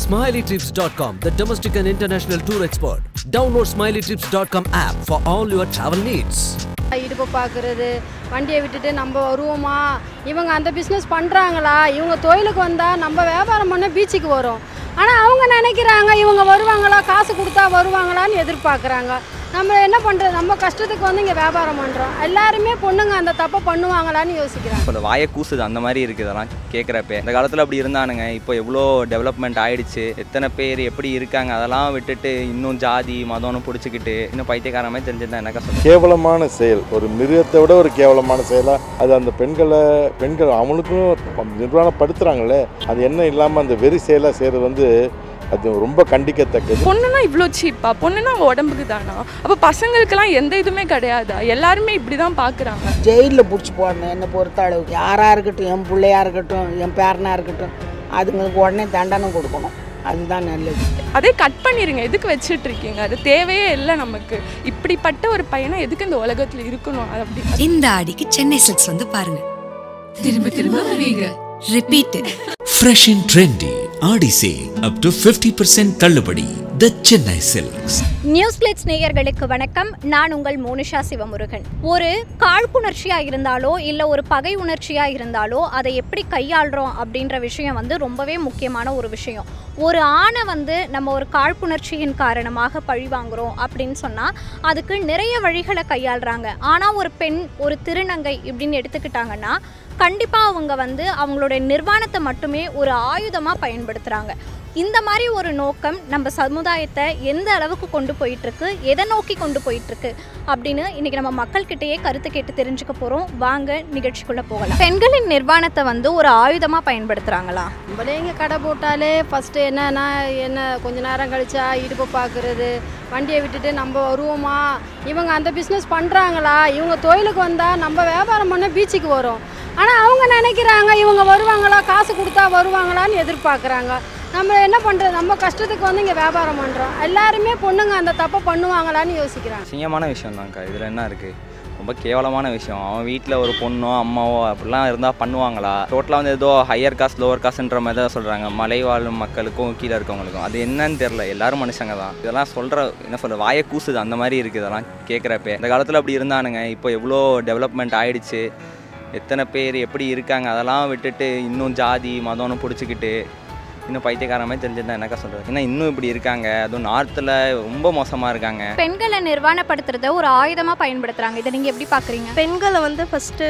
SmileyTrips.com, the domestic and international tour expert. Download SmileyTrips.com app for all your travel needs. இடுப்பை பார்க்குறது வண்டியை விட்டுட்டு நம்ம வருவோமா இவங்க அந்த பிஸ்னஸ் பண்ணுறாங்களா இவங்க தொழிலுக்கு வந்தால் நம்ம வியாபாரம் பண்ண பீச்சுக்கு வரும் ஆனால் அவங்க நினைக்கிறாங்க இவங்க வருவாங்களா காசு கொடுத்தா வருவாங்களான்னு எதிர்பார்க்குறாங்க நம்ம என்ன பண்ணுறது நம்ம கஷ்டத்துக்கு வந்து இங்கே வியாபாரம் பண்ணுறோம் எல்லாருமே பொண்ணுங்க அந்த தப்பை பண்ணுவாங்களான்னு யோசிக்கிறாங்க இப்போ இந்த வாயை கூசுது அந்த மாதிரி இருக்குது இதெல்லாம் கேட்குறப்ப இந்த காலத்தில் அப்படி இருந்தானுங்க இப்போ எவ்வளோ டெவலப்மெண்ட் ஆயிடுச்சு எத்தனை பேர் எப்படி இருக்காங்க அதெல்லாம் விட்டுட்டு இன்னும் ஜாதி மதம்னு பிடிச்சிக்கிட்டு இன்னும் பைத்தியக்கார மாதிரி தெரிஞ்சிருந்தா என்னக்கா சொல்லுங்க கேவலமான செயல் ஒரு மிருகத்தை விட ஒரு கேவலமான செயலாக அது அந்த பெண்களை பெண்கள் அவங்களுக்கும் நிர்வாணப்படுத்துகிறாங்களே அது என்ன இல்லாமல் அந்த வெறி செயலாக செய்கிறது வந்து அது ரொம்ப கண்டிக்கத்தக்கது பொண்ணுனா இவ்வளோ சீப்பா பொண்ணுனா அவங்க உடம்புக்கு தானா அப்போ பசங்களுக்கெல்லாம் எந்த இதுவுமே கிடையாதா எல்லாருமே இப்படி தான் பார்க்குறாங்க ஜெயிலில் பிடிச்சி போடணும் என்னை பொறுத்த அளவுக்கு யாராக இருக்கட்டும் என் பிள்ளையா இருக்கட்டும் என் பேரனாக இருக்கட்டும் அதுங்களுக்கு உடனே தண்டனை கொடுக்கணும் அதுதான் நல்லது அதே கட் பண்ணிடுங்க எதுக்கு வச்சிட்டு இருக்கீங்க அது தேவையே இல்லை நமக்கு இப்படிப்பட்ட ஒரு பையனை எதுக்கு இந்த உலகத்தில் இருக்கணும் அது அப்படி இந்த ஆடிக்கு சென்னை சில்க்ஸ் வந்து பாருங்க திரும்ப திரும்ப வருவீங்க repeat Fresh and trendy. Aadi sale up to 50% தள்ளுபடி The Chennai Silks. News glitz நேயர்களுக்கு வணக்கம் நான் உங்கள் மோனிஷா சிவமுருகன் ஒரு காழ்ப்புணர்ச்சியா இருந்தாலோ இல்ல ஒரு பகை உணர்ச்சியா இருந்தாலோ அதை எப்படி கையாளுறோம் அப்படின்ற விஷயம் வந்து ரொம்பவே முக்கியமான ஒரு விஷயம் ஒரு ஆணை வந்து நம்ம ஒரு காழ்ப்புணர்ச்சியின் காரணமாக பழி வாங்குறோம் அப்படின்னு சொன்னா அதுக்கு நிறைய வழிகளை கையாளுறாங்க ஆனா ஒரு பெண் ஒரு திருநங்கை இப்படின்னு எடுத்துக்கிட்டாங்கன்னா கண்டிப்பாக அவங்க வந்து அவங்களுடைய நிர்வாணத்தை மட்டுமே ஒரு ஆயுதமாக பயன்படுத்துகிறாங்க இந்த மாதிரி ஒரு நோக்கம் நம்ம சமுதாயத்தை எந்த அளவுக்கு கொண்டு போயிட்டுருக்கு எதை நோக்கி கொண்டு போயிட்டுருக்கு அப்படின்னு இன்னைக்கு நம்ம மக்கள்கிட்டயே கருத்து கேட்டு தெரிஞ்சுக்க போகிறோம் வாங்க நிகழ்ச்சிக்குள்ளே போகலாம் பெண்களின் நிர்வாணத்தை வந்து ஒரு ஆயுதமாக பயன்படுத்துகிறாங்களா நம்மளே இங்கே கடை போட்டாலே ஃபஸ்ட்டு என்னன்னா என்ன கொஞ்ச நேரம் கழிச்சா இடுப்பை பார்க்குறது வண்டியை விட்டுட்டு நம்ம வருவோமா இவங்க அந்த பிஸ்னஸ் பண்ணுறாங்களா இவங்க தொழிலுக்கு வந்தால் நம்ம வியாபாரம் பண்ண பீச்சுக்கு வரும் ஆனால் அவங்க நினைக்கிறாங்க இவங்க வருவாங்களா காசு கொடுத்தா வருவாங்களான்னு எதிர்பார்க்குறாங்க நம்ம என்ன பண்ணுறது நம்ம கஷ்டத்துக்கு வந்து இங்கே வியாபாரம் பண்ணுறோம் எல்லாருமே பொண்ணுங்க அந்த தப்பை பண்ணுவாங்களான்னு யோசிக்கிறாங்க அசிங்கமான விஷயம் தான்க்கா இதில் என்ன இருக்குது ரொம்ப கேவலமான விஷயம் அவன் வீட்டில் ஒரு பொண்ணோ அம்மாவோ அப்படிலாம் இருந்தால் பண்ணுவாங்களா டோட்டலாக வந்து ஏதோ ஹையர் காஸ்ட் லோவர் காஸ்ட்ன்ற மாதிரி தான் சொல்கிறாங்க மலை வாழும் மக்களுக்கும் கீழே இருக்கவங்களுக்கும் அது என்னன்னு தெரில எல்லாரும் மனுஷங்க தான் இதெல்லாம் சொல்கிற என்ன சொல்கிற வாயை கூசுது அந்த மாதிரி இருக்குது இதெல்லாம் கேட்குறப்ப இந்த காலத்தில் அப்படி இருந்தானுங்க இப்போ எவ்வளோ டெவலப்மெண்ட் ஆயிடுச்சு எத்தனை பேர் எப்படி இருக்காங்க அதெல்லாம் விட்டுட்டு இன்னும் ஜாதி மதம்னு பிடிச்சிக்கிட்டு இன்னும் பைத்தியக்கார மாதிரி தெரிஞ்சிருந்தா என்னக்கா சொல்கிறது ஏன்னா இன்னும் இப்படி இருக்காங்க அதுவும் நார்த்தில் ரொம்ப மோசமாக இருக்காங்க பெண்களை நிர்வாணப்படுத்துறத ஒரு ஆயுதமாக பயன்படுத்துகிறாங்க இதை நீங்கள் எப்படி பார்க்குறீங்க பெண்களை வந்து ஃபஸ்ட்டு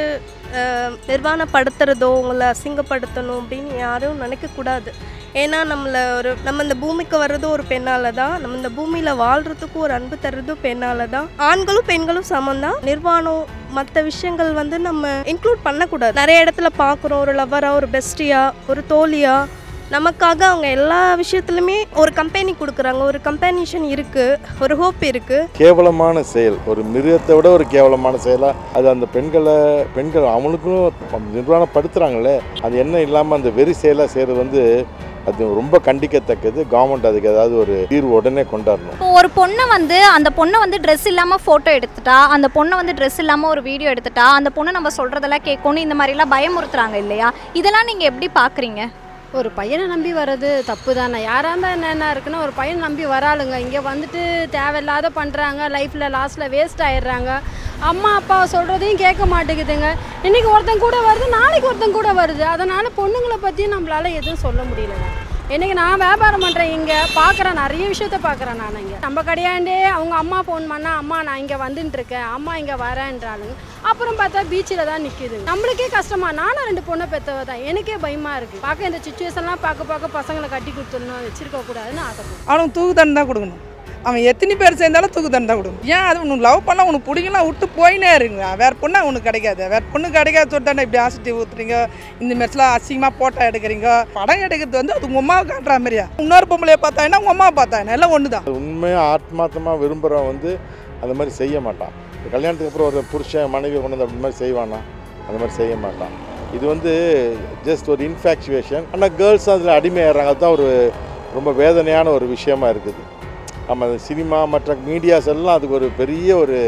நிர்வாணப்படுத்துறதோ உங்களை அசிங்கப்படுத்தணும் அப்படின்னு யாரும் நினைக்கக்கூடாது ஏன்னா நம்மளை ஒரு நம்ம இந்த பூமிக்கு வர்றதும் ஒரு பெண்ணால் தான் நம்ம இந்த பூமியில் வாழ்கிறதுக்கும் ஒரு அன்பு தர்றதும் பெண்ணால் தான் ஆண்களும் பெண்களும் சமம் தான் நிர்வாணம் மற்ற விஷயங்கள் வந்து நம்ம இன்க்ளூட் பண்ணக்கூடாது நிறைய இடத்துல பார்க்குறோம் ஒரு லவ்வராக ஒரு பெஸ்டியாக ஒரு தோழியாக நமக்காக அவங்க எல்லா விஷயத்துலையுமே ஒரு கம்பெனி கொடுக்குறாங்க ஒரு கம்பெனிஷன் இருக்குது ஒரு ஹோப் இருக்குது கேவலமான செயல் ஒரு மிருகத்தை விட ஒரு கேவலமான செயலாக அது அந்த பெண்களை பெண்கள் அவங்களுக்கும் நிர்வாணப்படுத்துகிறாங்களே அது என்ன இல்லாமல் அந்த வெறி செயலாக செய்கிறது வந்து அது ரொம்ப கண்டிக்கத்தக்கது கவர்மெண்ட் அதுக்கு ஏதாவது ஒரு தீர்வு உடனே கொண்டாடணும் இப்போ ஒரு பொண்ணை வந்து அந்த பொண்ணை வந்து ட்ரெஸ் இல்லாமல் ஃபோட்டோ எடுத்துட்டா அந்த பொண்ணை வந்து ட்ரெஸ் இல்லாமல் ஒரு வீடியோ எடுத்துட்டா அந்த பொண்ணு நம்ம சொல்கிறதெல்லாம் கேட்கணும் இந்த மாதிரிலாம் பயமுறுத்துறாங்க இல்லையா இதெல்லாம் நீங்கள் எப்படி பார்க்குறீங்க ஒரு பையனை நம்பி வர்றது தப்பு தானே யாராக இருந்தால் என்னென்ன இருக்குன்னா ஒரு பையனை நம்பி வராளுங்க இங்கே வந்துட்டு தேவையில்லாத பண்ணுறாங்க லைஃப்பில் லாஸ்ட்டில் வேஸ்ட் ஆயிடுறாங்க அம்மா அப்பா சொல்கிறதையும் கேட்க மாட்டேங்குதுங்க இன்றைக்கி ஒருத்தன் கூட வருது நாளைக்கு ஒருத்தன் கூட வருது அதனால் பொண்ணுங்களை பற்றி நம்மளால் எதுவும் சொல்ல முடியலங்க இன்றைக்கி நான் வியாபாரம் பண்ணுறேன் இங்கே பார்க்குறேன் நிறைய விஷயத்த பார்க்குறேன் நான் இங்கே நம்ம கடையாண்டே அவங்க அம்மா ஃபோன் பண்ணால் அம்மா நான் இங்கே வந்துட்டு இருக்கேன் அம்மா இங்கே வரேன்றாளுங்க அப்புறம் பார்த்தா பீச்சில் தான் நிற்கிது நம்மளுக்கே கஷ்டமா நானும் ரெண்டு பொண்ணை பெற்றவ தான் எனக்கே பயமாக இருக்குது பார்க்க இந்த சுச்சுவேஷன்லாம் பார்க்க பார்க்க பசங்களை கட்டி கொடுத்துடணும் வச்சிருக்க கூடாதுன்னு ஆசைப்படுறேன் அவனுக்கு தூக்கு தண்டனை தான் கொடுக்கணும் அவன் எத்தனை பேர் சேர்ந்தாலும் தூக்கு தண்டனை தான் கொடுக்கணும் ஏன் அது உனக்கு லவ் பண்ணால் உனக்கு பிடிக்கலாம் விட்டு போயினே இருங்க வேற பொண்ணு உனக்கு கிடைக்காது வேற பொண்ணு கிடைக்காது சொல்லிட்டு இப்படி ஆசிட்டி ஊத்துறீங்க இந்த மாதிரிலாம் அசிங்கமாக போட்டோ எடுக்கிறீங்க படம் எடுக்கிறது வந்து அது உங்கள் அம்மாவை காட்டுற மாதிரியா இன்னொரு பொம்பளையை பார்த்தா உங்கள் அம்மாவை பார்த்தா எல்லாம் ஒன்று தான் உண்மையாக ஆத்மார்த்தமாக விரும்புகிறவன் வந்து அந்த மாதிரி செய்ய மாட்டான் இப்ப கல்யாணத்துக்கு அப்புறம் ஒரு புருஷன் மனைவி கொண்டு வந்து அப்படி மாதிரி செய்வானா அந்த மாதிரி செய்ய மாட்டான் இது வந்து ஜஸ்ட் ஒரு இன்ஃபேக்சுவேஷன் ஆனால் கேர்ள்ஸ் அதில் அடிமையாகிறாங்க அதுதான் ஒரு ரொம்ப வேதனையான ஒரு விஷயமா இருக்குது நம்ம சினிமா மற்ற மீடியாஸ் எல்லாம் அதுக்கு ஒரு பெரிய ஒரு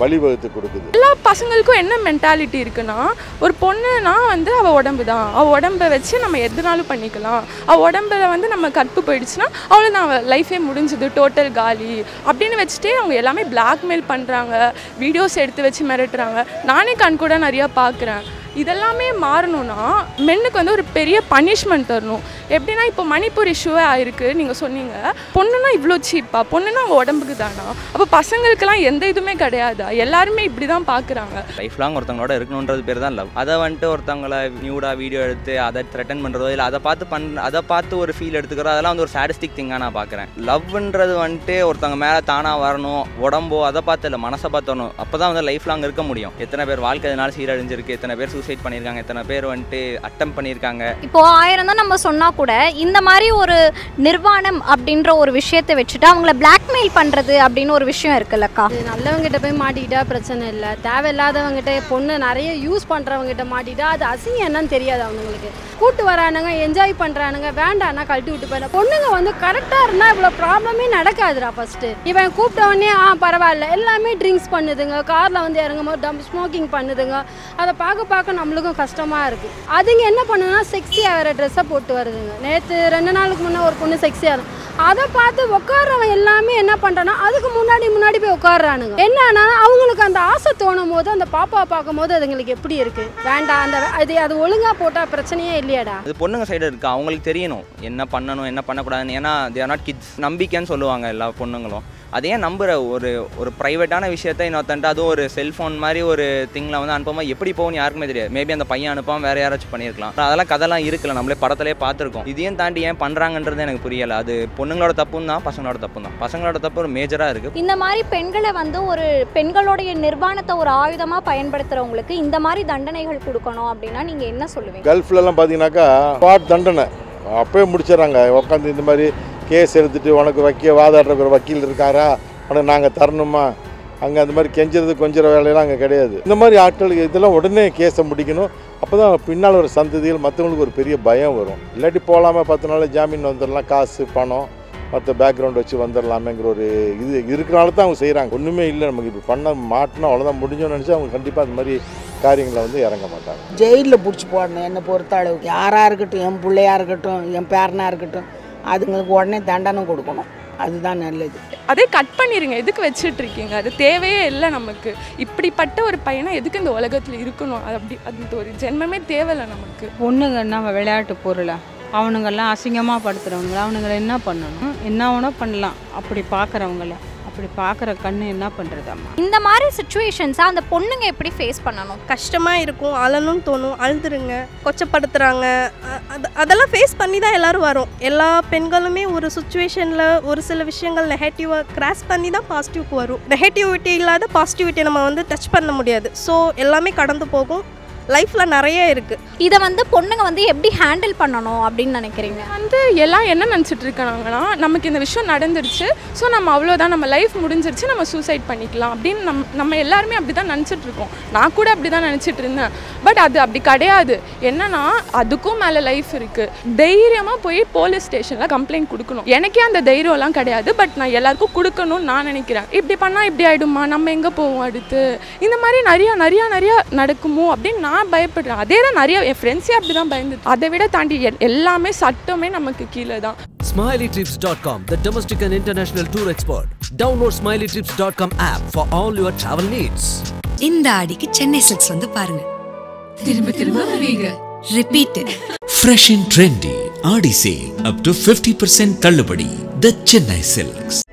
வழிவகுத்து கொடுக்குது எல்லா பசங்களுக்கும் என்ன மென்டாலிட்டி இருக்குன்னா ஒரு பொண்ணுனா வந்து அவள் உடம்பு தான் அவள் உடம்ப வச்சு நம்ம எதுனாலும் பண்ணிக்கலாம் அவள் உடம்புல வந்து நம்ம கற்பு போயிடுச்சுன்னா அவ்வளோ அவள் லைஃபே முடிஞ்சுது டோட்டல் காலி அப்படின்னு வச்சுட்டே அவங்க எல்லாமே பிளாக்மெயில் பண்ணுறாங்க வீடியோஸ் எடுத்து வச்சு மிரட்டுறாங்க நானே கண் கூட நிறையா பார்க்குறேன் இதெல்லாமே மாறணும்னா மென்னுக்கு வந்து ஒரு பெரிய பனிஷ்மெண்ட் தரணும் எப்படின்னா இப்போ மணிப்பூர் இஷ்யூவே ஆயிருக்கு நீங்கள் சொன்னீங்க பொண்ணுனா இவ்வளோ சீப்பா பொண்ணுனா அவங்க உடம்புக்கு தானா அப்போ பசங்களுக்கெல்லாம் எந்த இதுவுமே கிடையாதா எல்லாருமே இப்படி தான் பார்க்குறாங்க லைஃப் லாங் ஒருத்தவங்களோட இருக்கணுன்றது பேர் தான் லவ் அதை வந்துட்டு ஒருத்தவங்கள நியூடாக வீடியோ எடுத்து அதை த்ரெட்டன் பண்ணுறதோ இல்லை அதை பார்த்து பண் அதை பார்த்து ஒரு ஃபீல் எடுத்துக்கிறோம் அதெல்லாம் வந்து ஒரு சாடிஸ்டிக் திங்காக நான் பார்க்குறேன் லவ்ன்றது வந்துட்டு ஒருத்தவங்க மேலே தானாக வரணும் உடம்போ அதை பார்த்து இல்லை மனசை பார்த்தணும் அப்போ தான் வந்து லைஃப் லாங் இருக்க முடியும் எத்தனை பேர் வாழ்க்கை இதனால சீரழிஞ்சிருக்கு எத்தனை பேர் சூசைட் பண்ணியிருக்காங்க எத்தனை பேர் வந்துட்டு அட்டம் பண்ணியிருக்காங்க இப்போ ஆயிரம் தான் நம்ம சொன்னா கூட இந்த மாதிரி ஒரு நிர்வாணம் அப்படின்ற ஒரு விஷயத்தை வச்சுட்டு அவங்கள பிளாக்மெயில் பண்றது அப்படின்னு ஒரு விஷயம் இருக்குல்லக்கா அது நல்லவங்கிட்ட போய் மாட்டிக்கிட்டா பிரச்சனை இல்லை தேவையில்லாதவங்கிட்ட பொண்ணு நிறைய யூஸ் பண்ணுறவங்ககிட்ட மாட்டிக்கிட்டா அது அசிங்கம் என்னன்னு தெரியாது அவங்களுக்கு கூட்டு வரானுங்க என்ஜாய் பண்ணுறானுங்க வேண்டாம்னா கழட்டி விட்டு போயிட பொண்ணுங்க வந்து கரெக்டாக இருந்தால் இவ்வளோ ப்ராப்ளமே நடக்காதுடா ஃபஸ்ட்டு இவன் கூப்பிட்ட உடனே ஆ பரவாயில்ல எல்லாமே ட்ரிங்க்ஸ் பண்ணுதுங்க காரில் வந்து இறங்கும் போது டம் ஸ்மோக்கிங் பண்ணுதுங்க அதை பார்க்க பார்க்க நம்மளுக்கும் கஷ்டமாக இருக்குது அதுங்க என்ன பண்ணுதுன்னா செக்ஸியாக வேறு ட்ரெஸ்ஸை போட்டு வருதுங்க நேற்று ரெண்டு நாளுக்கு முன்னே ஒரு பொண்ணு செக்ஸியாக இருக்கும் அதை பார்த்து உட்கார்றவன் எல்லாமே என்ன பண்ணுறான்னா அதுக்கு முன்னாடி முன்னாடி போய் உட்காடுறானுங்க என்னன்னா அவங்களுக்கு அந்த ஆசை தோணும் போது அந்த பாப்பாவை பார்க்கும் போது அதுங்களுக்கு எப்படி இருக்கு வேண்டாம் அந்த அது அது ஒழுங்காக போட்டால் பிரச்சனையே இல்லையாடா அது பொண்ணுங்க சைடு இருக்கு அவங்களுக்கு தெரியணும் என்ன பண்ணணும் என்ன பண்ணக்கூடாதுன்னு ஏன்னா தேர் நாட் கிட்ஸ் நம்பிக்கைன்னு சொல்லுவாங்க எல்லா பொண்ணுங்களும் அதே நம்புற ஒரு ஒரு ப்ரைவேட்டான விஷயத்த இன்னொருத்தன்ட்டு அதுவும் ஒரு செல்ஃபோன் மாதிரி ஒரு திங்கில் வந்து அனுப்பாமல் எப்படி போகும்னு யாருக்குமே தெரியாது மேபி அந்த பையன் அனுப்பாம வேற யாராச்சும் பண்ணியிருக்கலாம் அதெல்லாம் கதைலாம் இருக்குல்ல நம்மளே படத்திலே பார்த்துருக்கோம் இதையும் தாண்டி ஏன் பண்ணுறாங்கன்றது எனக்கு புரியலை அது பொண்ணுங்களோட தப்பும் தான் பசங்களோட தப்பும் தான் பசங்களோட தப்பு ஒரு மேஜராக இருக்குது இந்த மாதிரி பெண்களை வந்து ஒரு பெண்களுடைய நிர்வாணத்தை ஒரு ஆயுதமா பயன்படுத்துறவங்களுக்கு இந்த மாதிரி தண்டனைகள் கொடுக்கணும் அப்படின்னா நீங்க என்ன சொல்லுவீங்க கல்ஃப்லலாம் பார்த்தீங்கன்னாக்கா ஸ்பாட் தண்டனை அப்போயே முடிச்சிடறாங்க உட்காந்து இந்த மாதிரி கேஸ் எடுத்துட்டு உனக்கு வைக்க வாதாடுறக்கு ஒரு வக்கீல் இருக்காரா உனக்கு நாங்கள் தரணுமா அங்கே அந்த மாதிரி கெஞ்சுறது கொஞ்சிற வேலையெல்லாம் அங்கே கிடையாது இந்த மாதிரி ஆட்களுக்கு இதெல்லாம் உடனே கேஸை முடிக்கணும் அப்போ தான் பின்னால் ஒரு சந்ததிகள் மற்றவங்களுக்கு ஒரு பெரிய பயம் வரும் இல்லாட்டி போகலாமா பத்து நாள் ஜாமீன் வந்துடலாம் காசு பணம் மற்ற பேக்ரவுண்ட் வச்சு வந்துடலாமேங்கிற ஒரு இது இருக்கிறனால தான் அவங்க செய்கிறாங்க ஒன்றுமே இல்லை நமக்கு இப்போ பண்ண மாட்டினா அவ்வளோதான் முடிஞ்சோன்னு நினச்சா அவங்க கண்டிப்பாக அந்த மாதிரி காரியங்களை வந்து இறங்க மாட்டாங்க ஜெயிலில் பிடிச்சி போடணும் என்னை பொறுத்த அளவுக்கு யாராக இருக்கட்டும் என் பிள்ளையா இருக்கட்டும் என் பேரனாக இருக்கட்டும் அதுங்களுக்கு உடனே தண்டனை கொடுக்கணும் அதுதான் நல்லது அதே கட் பண்ணிடுங்க எதுக்கு வச்சுட்டு இருக்கீங்க அது தேவையே இல்லை நமக்கு இப்படிப்பட்ட ஒரு பையனை எதுக்கு இந்த உலகத்தில் இருக்கணும் அது அப்படி அந்த ஒரு ஜென்மமே தேவையில்லை நமக்கு பொண்ணுங்கன்னா விளையாட்டு பொருளா அவனுங்கெல்லாம் அசிங்கமாக படுத்துறவங்கள அவனுங்களை என்ன பண்ணணும் என்ன வேணால் பண்ணலாம் அப்படி பார்க்குறவங்கள அப்படி பார்க்குற கண்ணு என்ன பண்ணுறதம்மா இந்த மாதிரி சுச்சுவேஷன்ஸை அந்த பொண்ணுங்க எப்படி ஃபேஸ் பண்ணணும் கஷ்டமாக இருக்கும் அழணும்னு தோணும் அழுதுருங்க கொச்சப்படுத்துகிறாங்க அ- அது அதெல்லாம் ஃபேஸ் பண்ணி தான் எல்லோரும் வரும் எல்லா பெண்களுமே ஒரு சுச்சுவேஷனில் ஒரு சில விஷயங்கள் நெகட்டிவாக கிராஸ் பண்ணி தான் பாசிட்டிவ்க்கு வரும் நெகட்டிவிட்டி இல்லாத பாசிட்டிவிட்டி நம்ம வந்து டச் பண்ண முடியாது ஸோ எல்லாமே கடந்து போகும் லைஃப்பில் நிறைய இருக்குது இதை வந்து பொண்ணுங்க வந்து எப்படி ஹேண்டில் பண்ணணும் அப்படின்னு நினைக்கிறீங்க வந்து எல்லாம் என்ன நினச்சிட்டு இருக்காங்கன்னா நமக்கு இந்த விஷயம் நடந்துருச்சு ஸோ நம்ம அவ்வளோதான் நம்ம லைஃப் முடிஞ்சிருச்சு நம்ம சூசைட் பண்ணிக்கலாம் அப்படின்னு நம் நம்ம எல்லாருமே அப்படி தான் நினச்சிட்டு இருக்கோம் நான் கூட அப்படி தான் நினச்சிட்டு இருந்தேன் பட் அது அப்படி கிடையாது என்னன்னா அதுக்கும் மேலே லைஃப் இருக்குது தைரியமாக போய் போலீஸ் ஸ்டேஷனில் கம்ப்ளைண்ட் கொடுக்கணும் எனக்கே அந்த தைரியம்லாம் கிடையாது பட் நான் எல்லாருக்கும் கொடுக்கணும்னு நான் நினைக்கிறேன் இப்படி பண்ணால் இப்படி ஆகிடுமா நம்ம எங்கே போவோம் அடுத்து இந்த மாதிரி நிறையா நிறையா நிறையா நடக்குமோ அப்படின்னு நான் பயப்படுறேன் அதே தான் நிறைய என் ஃப்ரெண்ட்ஸே அப்படி தான் பயந்து அதை விட தாண்டி எல்- எல்லாமே சட்டமே நமக்கு கீழே தான் SmileyTrips.com, the domestic and international tour expert. Download SmileyTrips.com app for all your travel needs. இந்த ஆடிக்கு சென்னை சில்க்ஸ் வந்து பாருங்க திரும்ப திரும்ப வருவீங்க repeat Fresh and trendy, Adi sale up to 50% தள்ளுபடி. The Chennai Silks.